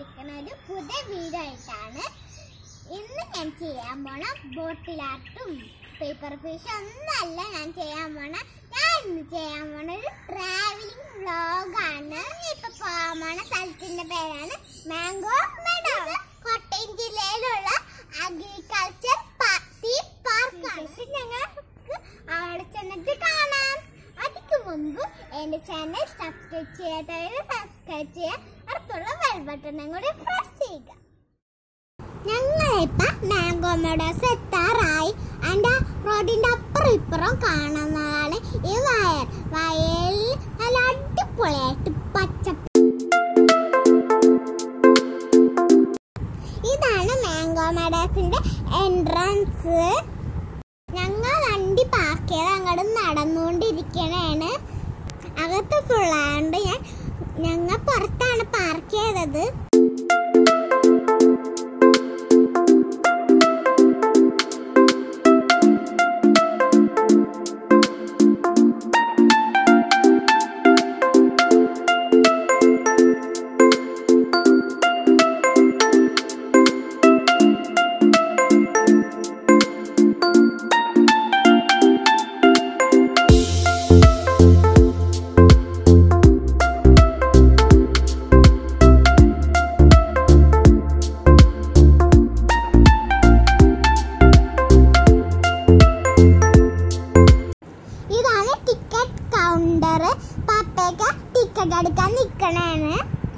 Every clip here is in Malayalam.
വന്നിരിക്കുന്ന ഒരു പുതിയ വീഡിയോ ആയിട്ടാണ് ഇന്ന് ഞാൻ ചെയ്യാൻ പോണ ബോട്ടിൽ ആർട്ടും പേപ്പർ ഫിഷ് ഒന്നല്ല ഞാൻ ചെയ്യാൻ പോണ ഞാൻ ഇന്ന് ചെയ്യാൻ പോണ ഒരു ട്രാവലിംഗ് വ്ലോഗാണ് ഇപ്പൊ പോകാൻ പോണ സ്ഥലത്തിന്റെ പേരാണ് മാംഗോ മെഡോ കോട്ടയം ജില്ലയിലുള്ള അഗ്രികൾച്ചർ തീം പാർക്കാണ് ഞങ്ങൾക്ക് അവിടെ ചെന്നിട്ട് കാണാം അതിക്ക് മുമ്പ് എന്റെ ചാനൽ സബ്സ്ക്രൈബ് ചെയ്യാത്തവര് സബ്സ്ക്രൈബ് ചെയ്യുക അടുത്തുള്ള ബെൽ ബട്ടണും കൂടി പ്രസ് ചെയ്യുക ഞങ്ങളിപ്പോ മാംഗോ മെഡോസ് എത്താറായി അതിന്റെ റോഡിന്റെ അപ്പുറം ഇപ്പുറം കാണുന്നതാണ് ഈ വയൽ വയലിൽ നല്ല അടിപൊളിയായിട്ട് പച്ചപ്പ് ഇതാണ് മാംഗോ മെഡോസിന്റെ എൻട്രൻസ് ഞങ്ങൾ വണ്ടി പാർക്ക് ചെയ്ത് അങ്ങോട്ട് നടന്നുകൊണ്ടിരിക്കണേണ് അകത്ത് ഫുള്ളാണ്ട് ഞാൻ ഞങ്ങൾ പുറത്താണ് പാർക്ക് ചെയ്തത് ഇതാണ് ടിക്കറ്റ് കൗണ്ടർ പപ്പയ്ക്ക് ടിക്കറ്റ് എടുക്കാൻ നിൽക്കണേണ്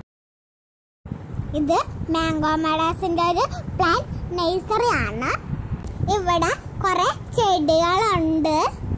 ഇത് മാംഗോ മെഡാസിന്റെ ഒരു പ്ലാൻ നഴ്സറി ആണ് ഇവിടെ കുറെ ചെടികളുണ്ട്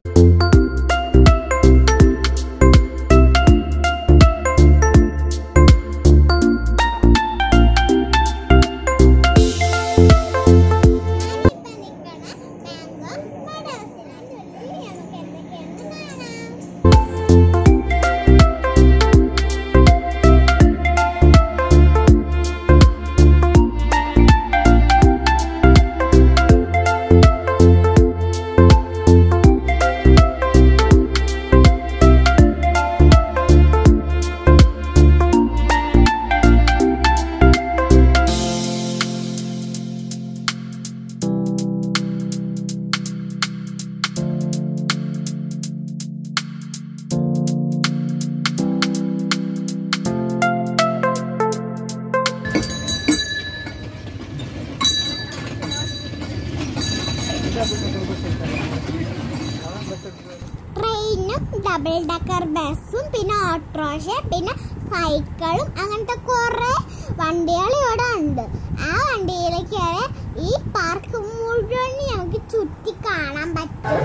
ട്രെയിനും ഡബിൾ ഡക്കർ ബസ്സും പിന്നെ ഓട്ടോറിക്ഷ പിന്നെ സൈക്കിളും അങ്ങനത്തെ കുറെ വണ്ടികൾ ഇവിടെ ഉണ്ട് ആ വണ്ടിയിലേക്ക് കയറി ഈ പാർക്ക് മുഴുവൻ നമുക്ക് ചുറ്റി കാണാൻ പറ്റും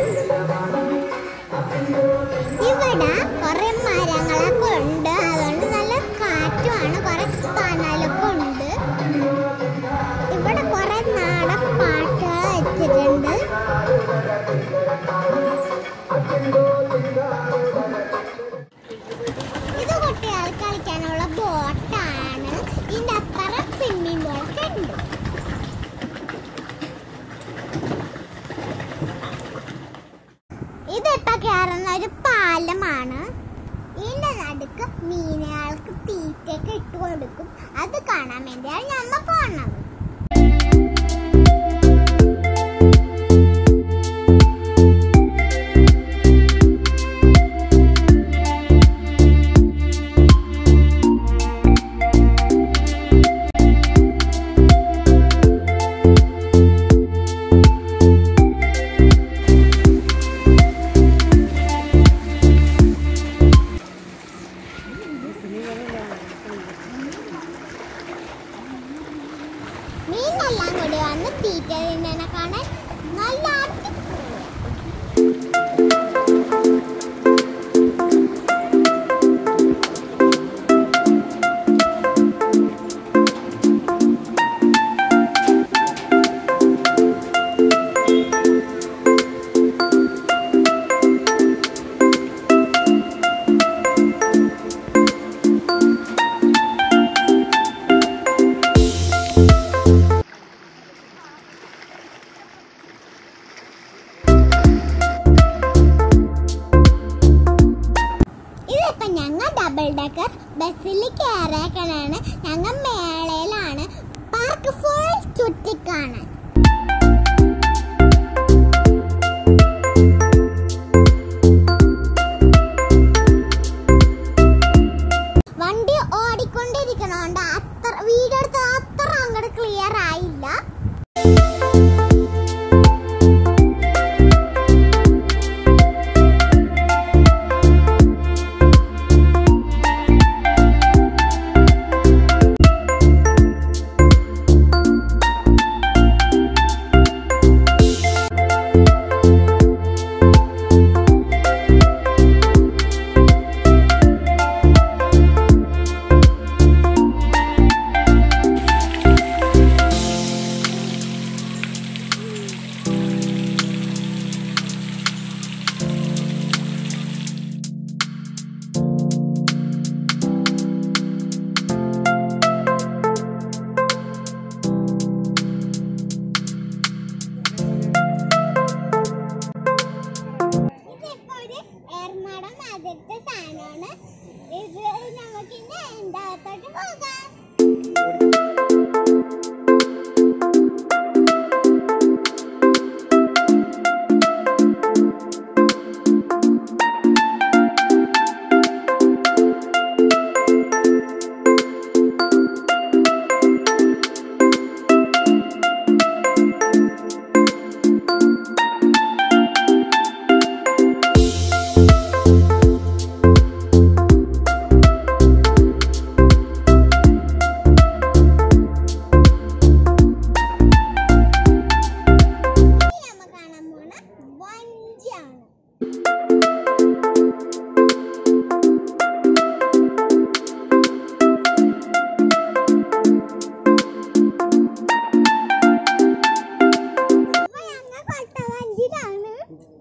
ഇവിടെ കുറെ മരങ്ങളൊക്കെ ഉണ്ട് അതുകൊണ്ട് നല്ല കാറ്റുമാണ് കുറെ തണലൊക്കെ ഉണ്ട് ഇവിടെ കുറെ നാടൻ പാട്ടുകൾ വെച്ചിട്ടുണ്ട് ഇത് കുട്ടികൾക്ക് കളിക്കാനുള്ള ബോട്ടാണ് ഇതിന്റെ അപ്പുറം സ്വിമ്മിംഗ് പൂളൊക്കെ ഉണ്ട് ഇതിപ്പോ കയറുന്ന ഒരു പാലമാണ് ഇതിന്റെ നടുക്ക് മീനുകൾക്ക് തീറ്റയൊക്കെ ഇട്ട് കൊടുക്കും അത് കാണാൻ വേണ്ടിയാണ് ഞമ്മ പോണത് മീനെല്ലാം കൂടി വന്ന് തീറ്റ തിന്നനെ കാണാൻ നല്ല അടിപൊളി. അത്ര വീഡിയോ എടുത്ത അത്ര അങ്ങോട്ട് ക്ലിയർ ആയില്ല ഇതിപ്പോ ഒരു ഏർമാടം ആദ്യത്തെ സാധനമാണ് ഇത് നമുക്ക് ഇനി എൻ്റെ അകത്തോട്ട് പോകാം ഇനി നമ്മൾ കാണാൻ പോണ വഞ്ചിയാണ് അപ്പൊ ഞങ്ങൾ കൊട്ട വഞ്ചിയിലാണ്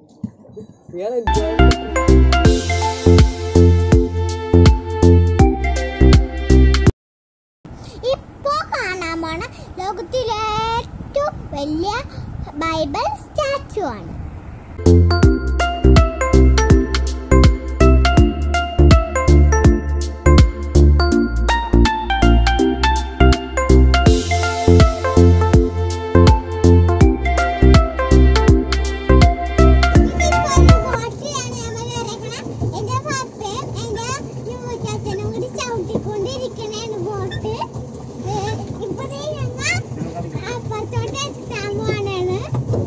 ഇപ്പോ കാണാൻ പോണ ലോകത്തിലെ ഏറ്റവും വലിയ ബൈബിൾ സ്റ്റാച്ചു ആണ് ഇതിപ്പോ ഒരു ബോട്ടിലാണ് നമ്മൾ ഇറങ്ങണെ. എന്റെ പപ്പയും എന്റെ ന്യൂചാച്ചനും കൂടി ചവിട്ടിക്കൊണ്ടിരിക്കണേണ് ബോട്ട് ഏ, ഇപ്പൊ ദേ ഞങ്ങ അപ്പുറത്തോട്ട് എത്താൻ പോവാണ്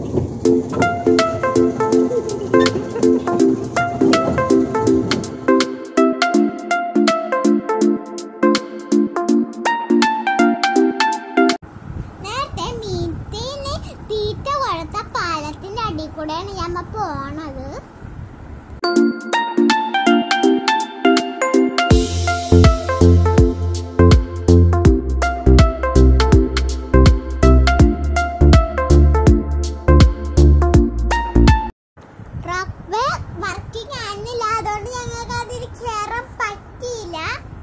നേരത്തെ മീറ്റിന് തീറ്റ കൊടുത്ത പാലത്തിന്റെ അടിയിൽ കൂടെയാണ് ഞമ്മ പോണത് റബ്ബ് വർക്കിംഗ് ആയിരുന്നില്ല അതുകൊണ്ട് ഞങ്ങൾക്ക് അതിൽ കയറാൻ പറ്റിയില്ല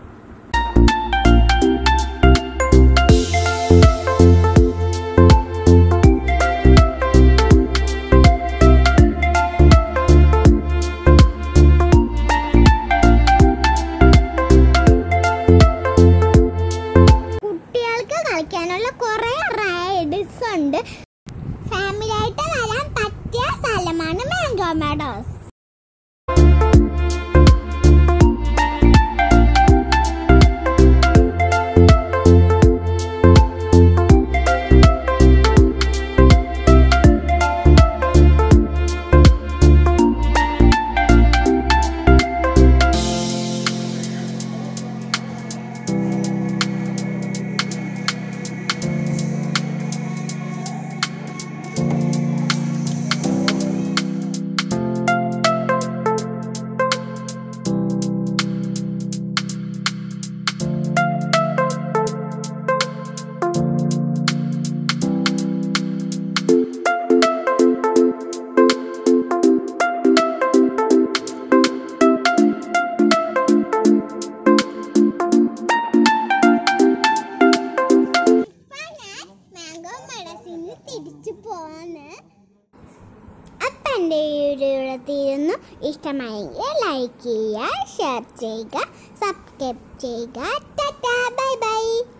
കുട്ടികൾക്ക് കളിക്കാനുള്ള കുറെ റൈഡ്സ് ഉണ്ട് ഫാമിലി ആയിട്ട് വരാൻ പറ്റിയ സ്ഥലമാണ് മാംഗോ മെഡോസ് ഇപ്പൊ ഞാൻ മാംഗോ മെഡസിന് തിരിച്ചു പോന്ന് അപ്പം എൻ്റെ വീഡിയോ തീരുന്നു ഇഷ്ടമായെങ്കിൽ ലൈക്ക് ചെയ്യുക ഷെയർ ചെയ്യുക സബ്സ്ക്രൈബ് ചെയ്യുക ടാറ്റാ ബൈ ബൈ